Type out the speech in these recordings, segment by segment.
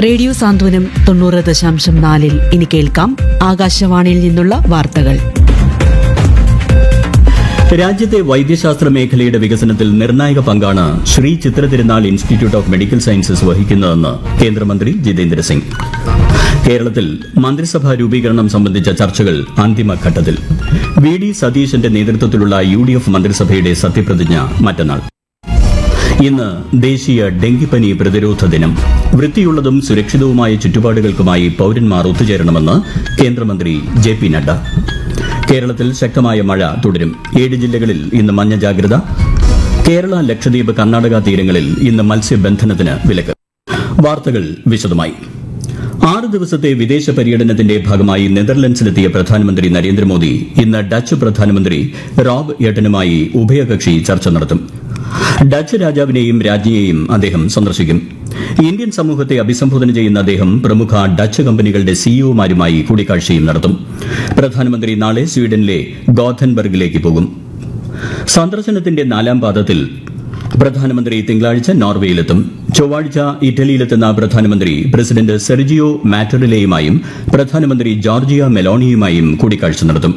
Radio സാന്ത്വനം തൊണ്ണൂറ് ദശാംശം നാലിൽ ഇനി കേൾക്കാം ആകാശവാണിയിൽ നിന്നുള്ള വാർത്തകൾ രാജ്യത്തെ വൈദ്യശാസ്ത്ര മേഖലയുടെ വികസനത്തിൽ നിർണായക പങ്കാണ് Sree Chitra Tirunal institute of medical sciences വഹിക്കുന്നതെന്ന് കേന്ദ്രമന്ത്രി ജിതേന്ദ്ര സിംഗ് കേരളത്തിൽ മന്ത്രിസഭാ രൂപീകരണം സംബന്ധിച്ച ചർച്ചകൾ അന്തിമഘട്ടത്തിൽ വി ഡി സതീശന്റെ നേതൃത്വത്തിലുള്ള യു ഡി എഫ് മന്ത്രിസഭയുടെ സത്യപ്രതിജ്ഞ മറ്റന്നാൾ ഇന്ന് ദേശീയ ഡെങ്കിപ്പനി പ്രതിരോധ ദിനം വൃത്തിയുള്ളതും സുരക്ഷിതവുമായ ചുറ്റുപാടുകൾക്കുമായി പൌരന്മാർ ഒത്തുചേരണമെന്ന് കേന്ദ്രമന്ത്രി ജെ പി നഡ്ഡ കേരളത്തിൽ ശക്തമായ മഴ തുടരും ഏഴ് ജില്ലകളിൽ ഇന്ന് മഞ്ഞ ജാഗ്രത കേരള ലക്ഷദ്വീപ് കർണാടക തീരങ്ങളിൽ ഇന്ന് മത്സ്യബന്ധനത്തിന് വിലക്ക് വാർത്തകൾ വിശദമായി ആറ് ദിവസത്തെ വിദേശ പര്യടനത്തിന്റെ ഭാഗമായി നെതർലൻഡ്സിലെത്തിയ പ്രധാനമന്ത്രി നരേന്ദ്രമോദി ഇന്ന് ഡച്ച് പ്രധാനമന്ത്രി റോബ് എട്ടനുമായി ഉഭയകക്ഷി ചർച്ച നടത്തും ഡച്ച് രാജാവിനെയും രാജ്ഞിയെയും അദ്ദേഹം സന്ദർശിക്കും ഇന്ത്യൻ സമൂഹത്തെ അഭിസംബോധന ചെയ്യുന്ന അദ്ദേഹം പ്രമുഖ ഡച്ച് കമ്പനികളുടെ സിഇഒമാരുമായി കൂടിക്കാഴ്ചയും നടത്തും പ്രധാനമന്ത്രി നാളെ സ്വീഡനിലെ ഗോഥൻബർഗിലേക്ക് പോകും സന്ദർശനത്തിന്റെ നാലാം പാദത്തിൽ പ്രധാനമന്ത്രി തിങ്കളാഴ്ച നോർവേയിലെത്തും ചൊവ്വാഴ്ച ഇറ്റലിയിലെത്തുന്ന പ്രധാനമന്ത്രി പ്രസിഡന്റ് സെർജിയോ മാറ്ററിലയുമായും പ്രധാനമന്ത്രി ജോർജിയ മെലോണിയുമായും കൂടിക്കാഴ്ച നടത്തും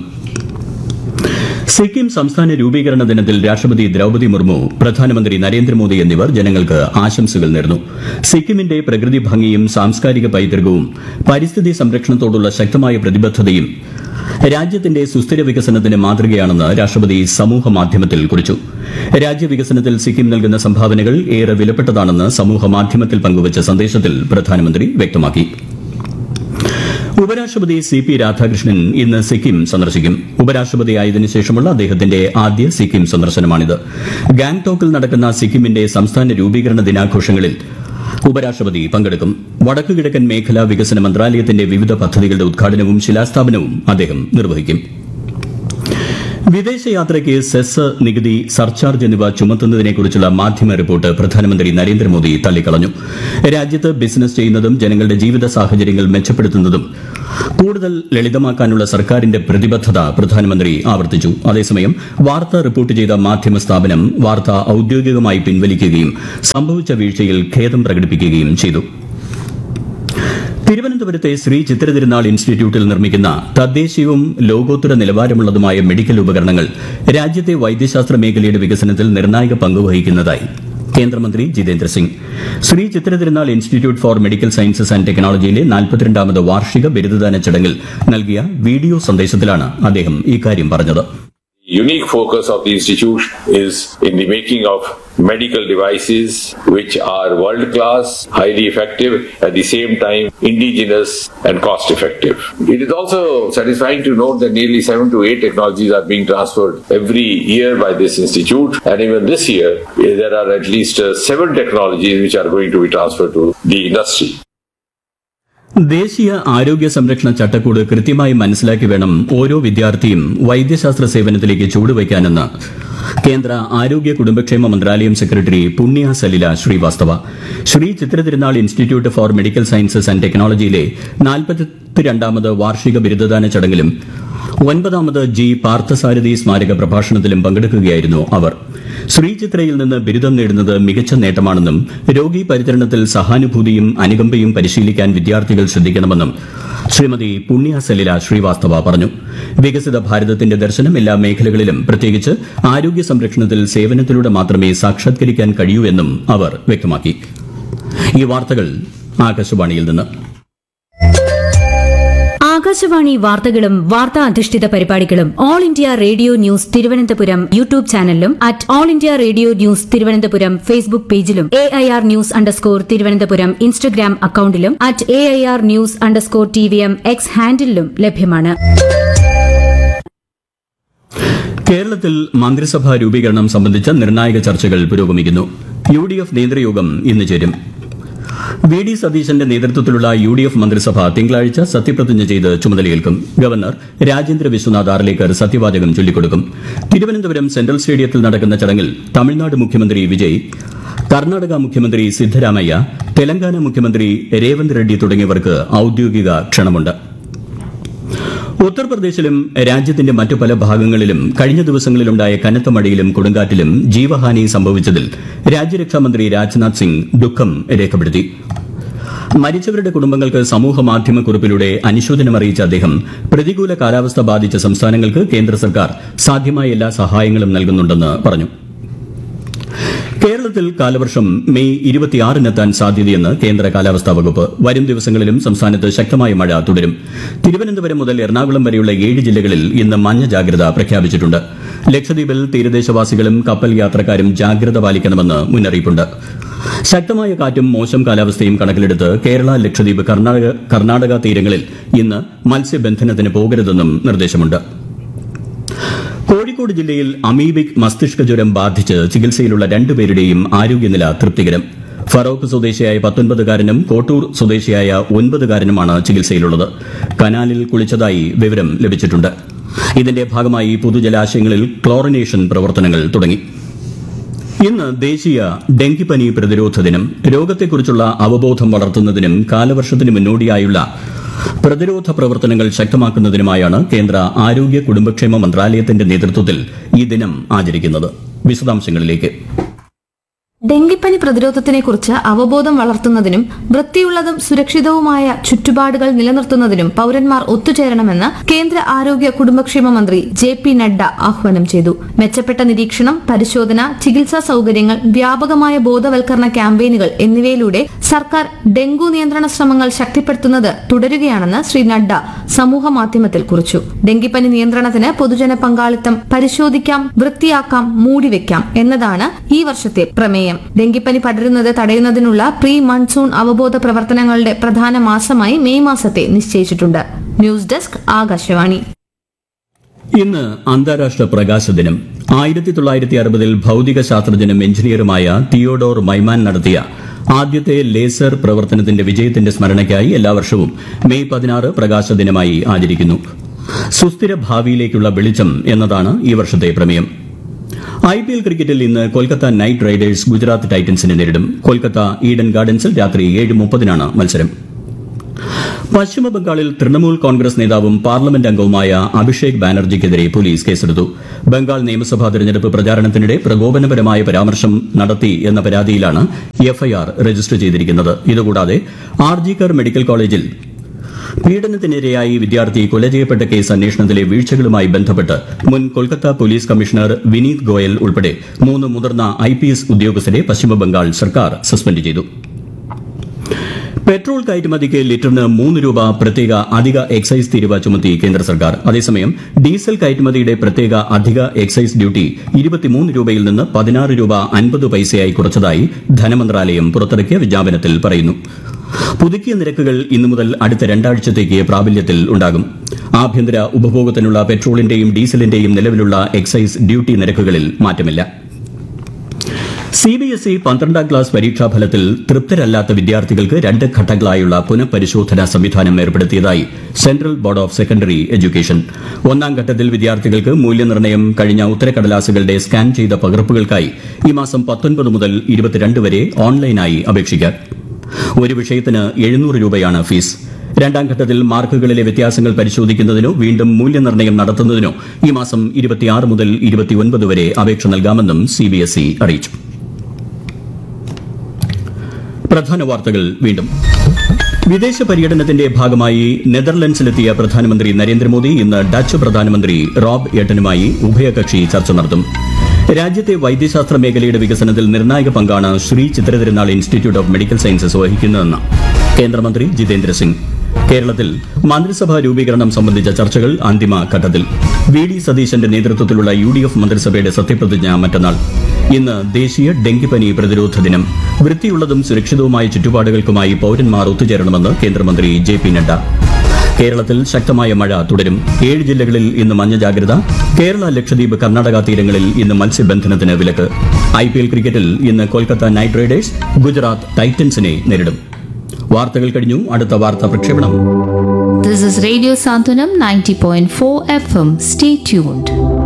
സിക്കിം സംസ്ഥാന രൂപീകരണ ദിനത്തിൽ രാഷ്ട്രപതി ദ്രൌപതി മുർമു പ്രധാനമന്ത്രി നരേന്ദ്രമോദി എന്നിവർ ജനങ്ങൾക്ക് ആശംസകൾ നേർന്നു സിക്കിമിന്റെ പ്രകൃതി ഭംഗിയും സാംസ്കാരിക പൈതൃകവും പരിസ്ഥിതി സംരക്ഷണത്തോടുള്ള ശക്തമായ പ്രതിബദ്ധതയും രാജ്യത്തിന്റെ സുസ്ഥിര വികസനത്തിന് മാതൃകയാണെന്ന് രാഷ്ട്രപതി സമൂഹ മാധ്യമത്തിൽ കുറിച്ചു രാജ്യവികസനത്തിൽ സിക്കിം നൽകുന്ന സംഭാവനകൾ ഏറെ വിലപ്പെട്ടതാണെന്ന് സമൂഹ മാധ്യമത്തിൽ പങ്കുവച്ച സന്ദേശത്തിൽ പ്രധാനമന്ത്രി വ്യക്തമാക്കി ഉപരാഷ്ട്രപതി സി പി രാധാകൃഷ്ണൻ ഇന്ന് സിക്കിം സന്ദർശിക്കും ഉപരാഷ്ട്രപതിയായതിനു ശേഷമുള്ള അദ്ദേഹത്തിന്റെ ആദ്യ സിക്കിം സന്ദർശനമാണിത് ഗാംഗ്ടോക്കിൽ നടക്കുന്ന സിക്കിമിന്റെ സംസ്ഥാന രൂപീകരണ ദിനാഘോഷങ്ങളിൽ ഉപരാഷ്ട്രപതി പങ്കെടുക്കും വടക്കു കിഴക്കൻ മേഖലാ വികസന മന്ത്രാലയത്തിന്റെ വിവിധ പദ്ധതികളുടെ ഉദ്ഘാടനവും ശിലാസ്ഥാപനവും അദ്ദേഹം നിർവഹിക്കും വിദേശയാത്രയ്ക്ക് സെസ് നികുതി സർചാർജ് എന്നിവ ചുമത്തുന്നതിനെക്കുറിച്ചുള്ള മാധ്യമ റിപ്പോർട്ട് പ്രധാനമന്ത്രി നരേന്ദ്രമോദി തള്ളിക്കളഞ്ഞു രാജ്യത്ത് ബിസിനസ് ചെയ്യുന്നതും ജനങ്ങളുടെ ജീവിത സാഹചര്യങ്ങൾ മെച്ചപ്പെടുത്തുന്നതും കൂടുതൽ ലളിതമാക്കാനുള്ള സർക്കാരിന്റെ പ്രതിബദ്ധത പ്രധാനമന്ത്രി ആവർത്തിച്ചു അതേസമയം വാർത്ത റിപ്പോർട്ട് ചെയ്ത മാധ്യമ സ്ഥാപനം വാർത്ത ഔദ്യോഗികമായി പിൻവലിക്കുകയും സംഭവിച്ച വീഴ്ചയിൽ ഖേദം പ്രകടിപ്പിക്കുകയും ചെയ്തു തിരുവനന്തപുരത്തെ ശ്രീ ചിത്രതിരുനാൾ ഇൻസ്റ്റിറ്റ്യൂട്ടിൽ നിർമ്മിക്കുന്ന തദ്ദേശീയവും ലോകോത്തര നിലവാരമുള്ളതുമായ മെഡിക്കൽ ഉപകരണങ്ങൾ രാജ്യത്തെ വൈദ്യശാസ്ത്ര മേഖലയുടെ വികസനത്തിൽ നിർണായക പങ്കുവഹിക്കുന്നതായി കേന്ദ്രമന്ത്രി Jitendra Singh Sree Chitra Tirunal institute for medical sciences and ടെക്നോളജിയിലെ നാൽപ്പത്തിരണ്ടാമത് വാർഷിക ബിരുദദാന ചടങ്ങിൽ നൽകിയ വീഡിയോ സന്ദേശത്തിലാണ് അദ്ദേഹം ഇക്കാര്യം പറഞ്ഞത് unique focus of the institute is in the making of medical devices which are world class, highly effective, at the same time indigenous and cost effective. It is also satisfying to note that nearly seven to eight technologies are being transferred every year by this institute and even this year eh, there are at least uh, seven technologies which are going to be transferred to the industry. ദേശീയ ആരോഗ്യ സംരക്ഷണ ചട്ടക്കൂട് കൃത്യമായി മനസ്സിലാക്കി വേണം ഓരോ വിദ്യാർത്ഥിയും വൈദ്യശാസ്ത്ര സേവനത്തിലേക്ക് ചുവടുവയ്ക്കാനെന്ന് കേന്ദ്ര ആരോഗ്യ കുടുംബക്ഷേമ മന്ത്രാലയം secretary Punya Salila Srivastava Sree Chitra Tirunal institute for medical sciences and ടെക്നോളജിയിലെ നാൽപ്പത്തിരണ്ടാമത് വാർഷിക ബിരുദദാന ചടങ്ങിലും ഒൻപതാമത് ജി പാർത്ഥസാരഥി സ്മാരക പ്രഭാഷണത്തിലും പങ്കെടുക്കുകയായിരുന്നു അവർ ശ്രീചിത്രയിൽ നിന്ന് ബിരുദം നേടുന്നത് മികച്ച നേട്ടമാണെന്നും രോഗി പരിചരണത്തിൽ സഹാനുഭൂതിയും അനുകമ്പയും പരിശീലിക്കാൻ വിദ്യാർത്ഥികൾ ശ്രദ്ധിക്കണമെന്നും ശ്രീമതി പുണ്യ സലില ശ്രീവാസ്തവ പറഞ്ഞു വികസിത ഭാരതത്തിന്റെ ദർശനം എല്ലാ മേഖലകളിലും പ്രത്യേകിച്ച് ആരോഗ്യ സംരക്ഷണത്തിൽ സേവനത്തിലൂടെ മാത്രമേ സാക്ഷാത്കരിക്കാൻ കഴിയൂ എന്നും അവർ വ്യക്തമാക്കി ഈ വാർത്തകൾ ആകാശവാണിയിൽ നിന്ന് ആകാശവാണി വാർത്തകളും വാർത്താ അധിഷ്ഠിത പരിപാടികളും All India Radio News Thiruvananthapuram YouTube ചാനലിലും at All India Radio News Thiruvananthapuram Facebook പേജിലും A I R news underscore Thiruvananthapuram Instagram അക്കൌണ്ടിലും at A I R news underscore T V M X ഹാൻഡിലും ലഭ്യമാണ് കേരളത്തിൽ മന്ത്രിസഭാ രൂപീകരണം സംബന്ധിച്ച നിർണായക ചർച്ചകൾ പുരോഗമിക്കുന്നു യു ഡി എഫ് നേതൃയോഗം ഇന്ന് ചേരും വി ഡി സതീശന്റെ നേതൃത്വത്തിലുള്ള യു ഡി എഫ് മന്ത്രിസഭ തിങ്കളാഴ്ച സത്യപ്രതിജ്ഞ ചെയ്ത് ചുമതലയേൽക്കും ഗവർണർ രാജേന്ദ്ര വിശ്വനാഥ് ആർലേക്കർ സത്യവാചകം ചൊല്ലിക്കൊടുക്കും തിരുവനന്തപുരം സെൻട്രൽ സ്റ്റേഡിയത്തിൽ നടക്കുന്ന ചടങ്ങിൽ തമിഴ്നാട് മുഖ്യമന്ത്രി വിജയ് കർണാടക മുഖ്യമന്ത്രി സിദ്ധരാമയ്യ തെലങ്കാന മുഖ്യമന്ത്രി രേവന്ത് റെഡ്ഡി തുടങ്ങിയവർക്ക് ഔദ്യോഗിക ക്ഷണമുണ്ട് ഉത്തർപ്രദേശിലും രാജ്യത്തിന്റെ മറ്റു പല ഭാഗങ്ങളിലും കഴിഞ്ഞ ദിവസങ്ങളിലുണ്ടായ കനത്ത മഴയിലും കൊടുങ്കാറ്റിലും ജീവഹാനി സംഭവിച്ചതിൽ രാജ്യരക്ഷാമന്ത്രി രാജ്നാഥ് സിംഗ് ദുഃഖം രേഖപ്പെടുത്തി മരിച്ചവരുടെ കുടുംബങ്ങൾക്ക് സമൂഹ മാധ്യമ കുറിപ്പിലൂടെ അനുശോചനം അറിയിച്ച അദ്ദേഹം പ്രതികൂല കാലാവസ്ഥ ബാധിച്ച സംസ്ഥാനങ്ങൾക്ക് കേന്ദ്ര സർക്കാർ സാധ്യമായ എല്ലാ സഹായങ്ങളും നൽകുന്നുണ്ടെന്ന് പറഞ്ഞു കേരളത്തിൽ കാലവർഷം മെയ് ഇരുപത്തിയാറിനെത്താൻ സാധ്യതയെന്ന് കേന്ദ്ര കാലാവസ്ഥാ വകുപ്പ് വരും ദിവസങ്ങളിലും സംസ്ഥാനത്ത് ശക്തമായ മഴ തുടരും തിരുവനന്തപുരം മുതൽ എറണാകുളം വരെയുള്ള ഏഴ് ജില്ലകളിൽ ഇന്ന് മഞ്ഞ ജാഗ്രത പ്രഖ്യാപിച്ചിട്ടുണ്ട് ലക്ഷദ്വീപിൽ തീരദേശവാസികളും കപ്പൽ യാത്രക്കാരും ജാഗ്രത പാലിക്കണമെന്ന് മുന്നറിയിപ്പുണ്ട് ശക്തമായ കാറ്റും മോശം കാലാവസ്ഥയും കണക്കിലെടുത്ത് കേരള ലക്ഷദ്വീപ് കർണാടക കർണാടക തീരങ്ങളിൽ ഇന്ന് മത്സ്യബന്ധനത്തിന് പോകരുതെന്നും നിർദ്ദേശമുണ്ട് കോഴിക്കോട് ജില്ലയിൽ അമീബിക് മസ്തിഷ്ക ജ്വരം ബാധിച്ച് ചികിത്സയിലുള്ള രണ്ടുപേരുടെയും ആരോഗ്യനില തൃപ്തികരം ഫറോക്ക് സ്വദേശിയായ പത്തൊൻപതുകാരനും കോട്ടൂർ സ്വദേശിയായ ഒൻപതുകാരനുമാണ് ചികിത്സയിലുള്ളത് കനാലിൽ കുളിച്ചതായി വിവരം ലഭിച്ചിട്ടുണ്ട് ഇതിന്റെ ഭാഗമായി പൊതുജലാശയങ്ങളിൽ ക്ലോറിനേഷൻ പ്രവർത്തനങ്ങൾ തുടങ്ങി ഇന്ന് ദേശീയ ഡെങ്കിപ്പനി പ്രതിരോധ ദിനം രോഗത്തെക്കുറിച്ചുള്ള അവബോധം വളർത്തുന്നതിനും കാലവർഷത്തിന് മുന്നോടിയായുള്ള പ്രതിരോധ പ്രവർത്തനങ്ങൾ ശക്തമാക്കുന്നതിനുമായാണ് കേന്ദ്ര ആരോഗ്യ കുടുംബക്ഷേമ മന്ത്രാലയത്തിന്റെ നേതൃത്വത്തിൽ ഈ ദിനം ആചരിക്കുന്നത് വിശദാംശങ്ങളിലേക്ക് ഡെങ്കിപ്പനി പ്രതിരോധത്തിനെക്കുറിച്ച് അവബോധം വളർത്തുന്നതിനും വൃത്തിയുള്ളതും സുരക്ഷിതവുമായ ചുറ്റുപാടുകൾ നിലനിർത്തുന്നതിനും പൌരന്മാർ ഒത്തുചേരണമെന്ന് കേന്ദ്ര ആരോഗ്യ കുടുംബക്ഷേമ മന്ത്രി ജെ പി നഡ്ഡ ആഹ്വാനം ചെയ്തു മെച്ചപ്പെട്ട നിരീക്ഷണം പരിശോധന ചികിത്സാ സൌകര്യങ്ങൾ വ്യാപകമായ ബോധവൽക്കരണ ക്യാമ്പയിനുകൾ എന്നിവയിലൂടെ സർക്കാർ ഡെങ്കു നിയന്ത്രണ ശ്രമങ്ങൾ ശക്തിപ്പെടുത്തുന്നത് തുടരുകയാണെന്ന് ശ്രീ നഡ്ഡ സമൂഹ മാധ്യമത്തിൽ കുറിച്ചു ഡെങ്കിപ്പനി നിയന്ത്രണത്തിന് പൊതുജന പങ്കാളിത്തം പരിശോധിക്കാം വൃത്തിയാക്കാം മൂടിവെക്കാം എന്നതാണ് ഈ വർഷത്തെ പ്രമേയം ഡെങ്കിപ്പനി പടരുന്നത് തടയുന്നതിനുള്ള പ്രീ മൺസൂൺ അവബോധ പ്രവർത്തനങ്ങളുടെ പ്രധാന മാസമായി മെയ് മാസത്തെ നിശ്ചയിച്ചിട്ടുണ്ട് ന്യൂസ് ഡെസ്ക് ആകാശവാണി ഇന്ന് അന്താരാഷ്ട്ര പ്രകാശ ദിനം ആയിരത്തി തൊള്ളായിരത്തി അറുപതിൽ ഭൌതിക ശാസ്ത്രജ്ഞനും എഞ്ചിനീയറുമായ തിയോഡോർ മൈമാൻ നടത്തിയ ആദ്യത്തെ ലേസർ പ്രവർത്തനത്തിന്റെ വിജയത്തിന്റെ സ്മരണയ്ക്കായി എല്ലാ വർഷവും മെയ് പതിനാറ് പ്രകാശ ദിനമായി ആചരിക്കുന്നു സുസ്ഥിര ഭാവിയിലേക്കുള്ള വെളിച്ചം എന്നതാണ് ഈ വർഷത്തെ പ്രമേയം ഐ പി എൽ ക്രിക്കറ്റിൽ ഇന്ന് കൊൽക്കത്ത നൈറ്റ് റൈഡേഴ്സ് ഗുജറാത്ത് ടൈറ്റൻസിനെ നേരിടും കൊൽക്കത്ത ഈഡൻ ഗാർഡൻസിൽ രാത്രി ഏഴ് മുപ്പതിനാണ് മത്സരം പശ്ചിമ ബംഗാളിൽ തൃണമൂൽ കോൺഗ്രസ് നേതാവും പാർലമെന്റ് അംഗവുമായ അഭിഷേക് ബാനർജിക്കെതിരെ പോലീസ് കേസെടുത്തു ബംഗാൾ നിയമസഭാ തെരഞ്ഞെടുപ്പ് പ്രചാരണത്തിനിടെ പ്രകോപനപരമായ പരാമർശം നടത്തി എന്ന പരാതിയിലാണ് എഫ്ഐആർ രജിസ്റ്റർ ചെയ്തിരിക്കുന്നത് ഇതുകൂടാതെ ആർജിക്കർ മെഡിക്കൽ കോളേജിൽ പീഡനത്തിനിരയായി വിദ്യാർത്ഥി കൊല ചെയ്യപ്പെട്ട കേസ് അന്വേഷണത്തിലെ വീഴ്ചകളുമായി ബന്ധപ്പെട്ട് മുൻ കൊൽക്കത്ത പോലീസ് കമ്മീഷണർ വിനീത് ഗോയൽ ഉൾപ്പെടെ മൂന്ന് മുതിർന്ന ഐ പി എസ് ഉദ്യോഗസ്ഥരെ പശ്ചിമബംഗാൾ സർക്കാർ സസ്പെൻഡ് ചെയ്തു പെട്രോൾ കയറ്റുമതിക്ക് ലിറ്ററിന് മൂന്ന് രൂപ പ്രത്യേക അധിക എക്സൈസ് തീരുവ ചുമത്തി കേന്ദ്ര സർക്കാർ അതേസമയം ഡീസൽ കയറ്റുമതിയുടെ പ്രത്യേക അധിക എക്സൈസ് ഡ്യൂട്ടി ഇരുപത്തിമൂന്ന് രൂപയിൽ നിന്ന് പതിനാറ് രൂപ അൻപത് പൈസയായി കുറച്ചതായി ധനമന്ത്രാലയം പുറത്തിറക്കിയ വിജ്ഞാപനത്തിൽ പറയുന്നു പുതുക്കിയ നിരക്കുകൾ ഇന്നു മുതൽ അടുത്ത രണ്ടാഴ്ചത്തേക്ക് പ്രാബല്യത്തിൽ ഉണ്ടാകും ആഭ്യന്തര ഉപഭോഗത്തിനുള്ള പെട്രോളിന്റെയും ഡീസലിന്റെയും നിലവിലുള്ള എക്സൈസ് ഡ്യൂട്ടി നിരക്കുകളിൽ മാറ്റമില്ല സി ബി എസ് ഇ പന്ത്രണ്ടാം ക്ലാസ് പരീക്ഷാ ഫലത്തിൽ തൃപ്തരല്ലാത്ത വിദ്യാർത്ഥികൾക്ക് രണ്ട് ഘട്ടങ്ങളായുള്ള പുനഃപരിശോധനാ സംവിധാനം ഏർപ്പെടുത്തിയതായി Central Board of Secondary Education ഒന്നാം ഘട്ടത്തിൽ വിദ്യാർത്ഥികൾക്ക് മൂല്യനിർണ്ണയം കഴിഞ്ഞ ഉത്തരക്കടലാസുകളുടെ സ്കാൻ ചെയ്ത പകർപ്പുകൾക്കായി ഈ മാസം പത്തൊൻപത് മുതൽ ഇരുപത്തിരണ്ട് വരെ ഓൺലൈനായി അപേക്ഷിക്കാം ഒരു വിഷയത്തിന് എഴുന്നൂറ് രൂപയാണ് ഫീസ് രണ്ടാം ഘട്ടത്തിൽ മാർക്കുകളിലെ വ്യത്യാസങ്ങൾ പരിശോധിക്കുന്നതിനോ വീണ്ടും മൂല്യനിർണ്ണയം നടത്തുന്നതിനോ ഈ മാസം ഇരുപത്തിയാറ് മുതൽ ഇരുപത്തിയൊൻപത് വരെ അപേക്ഷ നൽകാമെന്നും സിബിഎസ്ഇ അറിയിച്ചു പ്രധാന വാർത്തകൾ വീണ്ടും വിദേശ പര്യടനത്തിന്റെ ഭാഗമായി നെതർലൻഡ്സിലെത്തിയ പ്രധാനമന്ത്രി നരേന്ദ്രമോദി ഇന്ന് ഡച്ച് പ്രധാനമന്ത്രി റോബ് എട്ടനുമായി ഉഭയകക്ഷി ചർച്ച നടത്തും രാജ്യത്തെ വൈദ്യശാസ്ത്ര മേഖലയുടെ വികസനത്തിൽ നിർണായക പങ്കാണ് Sree Chitra Tirunal institute of medical sciences വഹിക്കുന്നതെന്ന് കേന്ദ്രമന്ത്രി ജിതേന്ദ്ര സിംഗ് കേരളത്തിൽ മന്ത്രിസഭാ രൂപീകരണം സംബന്ധിച്ച ചർച്ചകൾ അന്തിമ ഘട്ടത്തിൽ വി ഡി സതീശന്റെ നേതൃത്വത്തിലുള്ള യു ഡി എഫ് മന്ത്രിസഭയുടെ സത്യപ്രതിജ്ഞ മറ്റന്നാൾ ഇന്ന് ദേശീയ ഡെങ്കിപ്പനി പ്രതിരോധ ദിനം വൃത്തിയുള്ളതും സുരക്ഷിതവുമായ ചുറ്റുപാടുകൾക്കുമായി പൌരന്മാർ ഒത്തുചേരണമെന്ന് കേന്ദ്രമന്ത്രി ജെ പി നഡ്ഡ കേരളത്തിൽ ശക്തമായ മഴ തുടരും ഏഴ് ജില്ലകളിൽ ഇന്ന് മഞ്ഞ ജാഗ്രത കേരള ലക്ഷദ്വീപ് കർണാടക തീരങ്ങളിൽ ഇന്ന് മത്സ്യബന്ധനത്തിന് വിലക്ക് ഐ പി എൽ ക്രിക്കറ്റിൽ ഇന്ന് കൊൽക്കത്ത നൈറ്റ് റൈഡേഴ്സ് ഗുജറാത്ത് ടൈറ്റൻസിനെ നേരിടും വാർത്തകൾ കഴിഞ്ഞു അടുത്ത വാർത്താ പ്രക്ഷേപണം This is Radio Santanam 90.4 FM. Stay tuned.